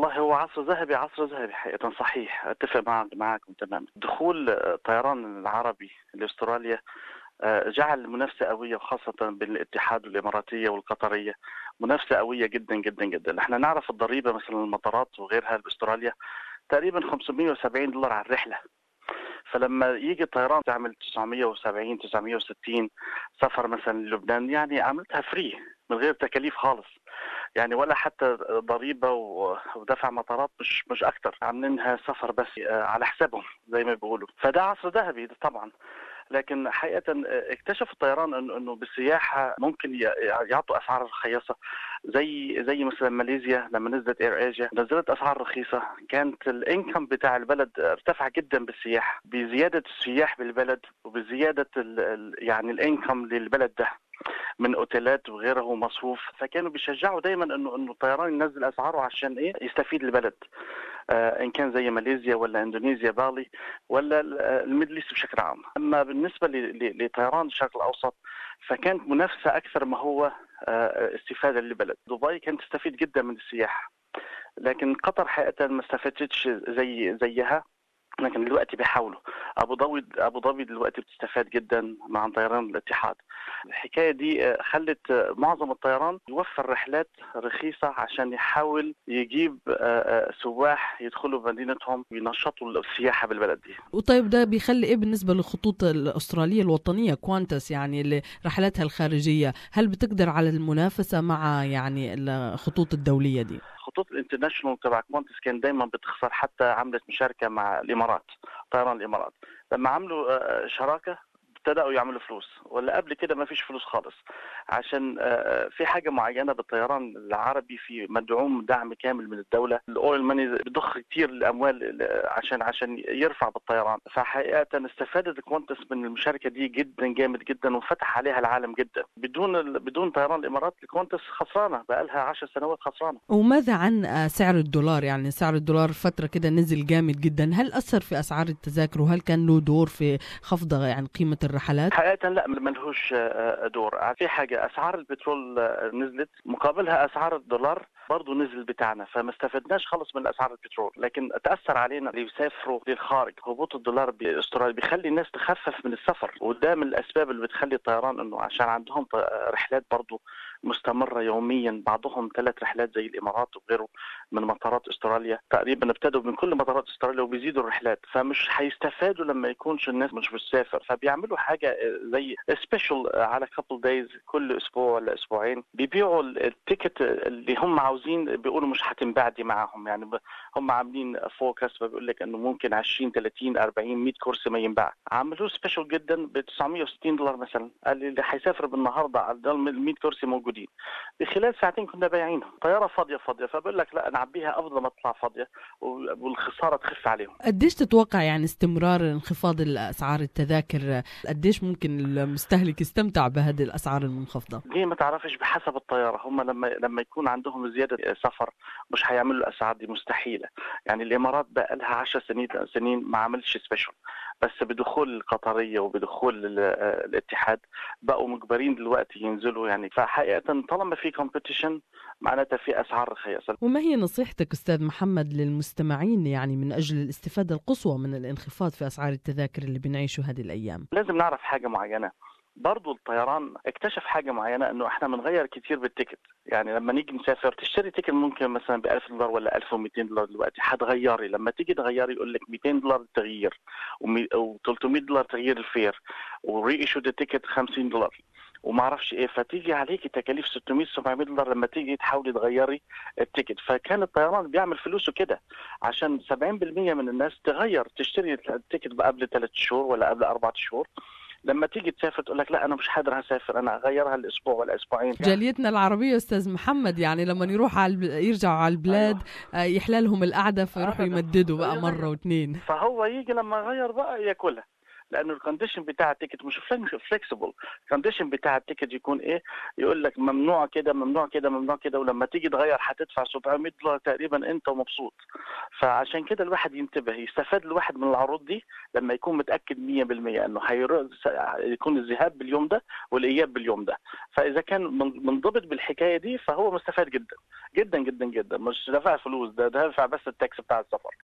والله هو عصر ذهبي عصر ذهبي حقيقة صحيح اتفق معك معكم تماما دخول الطيران العربي لاستراليا جعل المنافسة قوية وخاصة بين الاتحاد والإماراتية والقطرية منافسة قوية جدا جدا جدا احنا نعرف الضريبة مثلا المطارات وغيرها باستراليا تقريبا 570 دولار على الرحلة فلما يجي الطيران تعمل 970 960 سفر مثلا للبنان يعني عملتها فري من غير تكاليف خالص يعني ولا حتى ضريبه ودفع مطارات مش مش اكثر عاملينها سفر بس على حسابهم زي ما بيقولوا فده عصر ذهبي طبعا لكن حقيقة اكتشف الطيران انه انه بالسياحة ممكن يعطوا اسعار رخيصة زي زي مثلا ماليزيا لما نزلت اير ايجيا نزلت اسعار رخيصة كانت الانكم بتاع البلد ارتفع جدا بالسياحة بزيادة السياح بالبلد وبزيادة ال يعني الانكم للبلد ده من اوتيلات وغيره ومصروف فكانوا بيشجعوا دايما انه انه الطيران ينزل اسعاره عشان ايه يستفيد البلد آه ان كان زي ماليزيا ولا اندونيسيا بالي ولا الميدل ايست بشكل عام اما بالنسبه لطيران الشرق الاوسط فكانت منافسه اكثر ما هو آه استفاده للبلد دبي كانت تستفيد جدا من السياحه لكن قطر حقيقه ما استفادتش زي زيها لكن دلوقتي بيحاولوا ابو ظبي ابو ظبي دلوقتي بتستفاد جدا مع طيران الاتحاد الحكايه دي خلت معظم الطيران يوفر رحلات رخيصه عشان يحاول يجيب سواح يدخلوا مدينتهم وينشطوا السياحه بالبلد دي وطيب ده بيخلي ايه بالنسبه للخطوط الاستراليه الوطنيه كوانتس يعني اللي رحلاتها الخارجيه هل بتقدر على المنافسه مع يعني الخطوط الدوليه دي خطوط الانترناشونال تبع كوانتس كان دايما بتخسر حتى عملت مشاركه مع الامارات طيران الامارات لما عملوا شراكه ابتدأوا يعملوا فلوس ولا قبل كده ما فيش فلوس خالص عشان في حاجة معينة بالطيران العربي في مدعوم دعم كامل من الدولة الاويل ماني بيضخ كتير الأموال عشان عشان يرفع بالطيران فحقيقة استفادت كوانتس من المشاركة دي جدا جامد جدا وفتح عليها العالم جدا بدون بدون طيران الإمارات كوانتس خسرانة بقى لها 10 سنوات خسرانة وماذا عن سعر الدولار يعني سعر الدولار فترة كده نزل جامد جدا هل أثر في أسعار التذاكر وهل كان له دور في خفض يعني قيمة الرحلات؟ حقيقة لا ملهوش دور في حاجة أسعار البترول نزلت مقابلها أسعار الدولار برضه نزل بتاعنا فما استفدناش خالص من اسعار البترول لكن تاثر علينا اللي بيسافروا للخارج هبوط الدولار باستراليا بيخلي الناس تخفف من السفر وده من الاسباب اللي بتخلي الطيران انه عشان عندهم رحلات برضه مستمرة يوميا بعضهم ثلاث رحلات زي الإمارات وغيره من مطارات أستراليا تقريبا ابتدوا من كل مطارات أستراليا وبيزيدوا الرحلات فمش هيستفادوا لما يكونش الناس مش بتسافر فبيعملوا حاجة زي سبيشال على كابل دايز كل أسبوع ولا أسبوعين بيبيعوا التيكت اللي هم عاوزين بيقولوا مش هتنباع دي معاهم يعني هم عاملين فوكس فبيقول لك انه ممكن 20 30 40 100 كرسي ما ينباع عملوه سبيشال جدا ب 960 دولار مثلا قال اللي هيسافر بالنهارده على ال 100 كرسي موجودين بخلال ساعتين كنا بايعينهم طياره فاضيه فاضيه فبقول لك لا نعبيها افضل ما تطلع فاضيه والخساره تخف عليهم قديش تتوقع يعني استمرار انخفاض الاسعار التذاكر قديش ممكن المستهلك يستمتع بهذه الاسعار المنخفضه دي ما تعرفش بحسب الطياره هم لما لما يكون عندهم زياده سفر مش هيعملوا الاسعار دي مستحيله يعني الامارات بقى لها 10 سنين سنين ما عملتش سبيشال بس بدخول القطريه وبدخول الاتحاد بقوا مجبرين دلوقتي ينزلوا يعني فحقيقه طالما في كومبيتيشن معناتها في اسعار رخيصه وما هي نصيحتك استاذ محمد للمستمعين يعني من اجل الاستفاده القصوى من الانخفاض في اسعار التذاكر اللي بنعيشه هذه الايام لازم نعرف حاجه معينه برضو الطيران اكتشف حاجة معينة انه احنا بنغير كتير بالتيكت يعني لما نيجي نسافر تشتري تيكت ممكن مثلا ب 1000 دولار ولا 1200 دولار دلوقتي هتغيري لما تيجي تغيري يقول لك 200 دولار تغيير و300 دولار تغيير الفير وري ايشو تيكت 50 دولار وما اعرفش ايه فتيجي عليكي تكاليف 600 700 دولار لما تيجي تحاولي تغيري التيكت فكان الطيران بيعمل فلوسه كده عشان 70% من الناس تغير تشتري التيكت قبل ثلاث شهور ولا قبل اربع شهور لما تيجي تسافر تقول لك لا انا مش قادر اسافر انا اغيرها الاسبوع ولا اسبوعين جاليتنا العربيه استاذ محمد يعني لما يروح على الب... يرجعوا على البلاد أيوة. يحلى لهم القعده فيروحوا يمددوا بقى مره واثنين فهو يجي لما يغير بقى ياكلها لانه الكونديشن بتاع التيكت مش فليكسبل الكونديشن بتاع التيكت يكون ايه يقول لك ممنوع كده ممنوع كده ممنوع كده ولما تيجي تغير حتدفع 700 دولار تقريبا انت ومبسوط فعشان كده الواحد ينتبه يستفاد الواحد من العروض دي لما يكون متاكد 100% انه يكون الذهاب باليوم ده والاياب باليوم ده فاذا كان منضبط بالحكايه دي فهو مستفاد جدا جدا جدا جدا مش دافع فلوس ده دافع بس التاكس بتاع السفر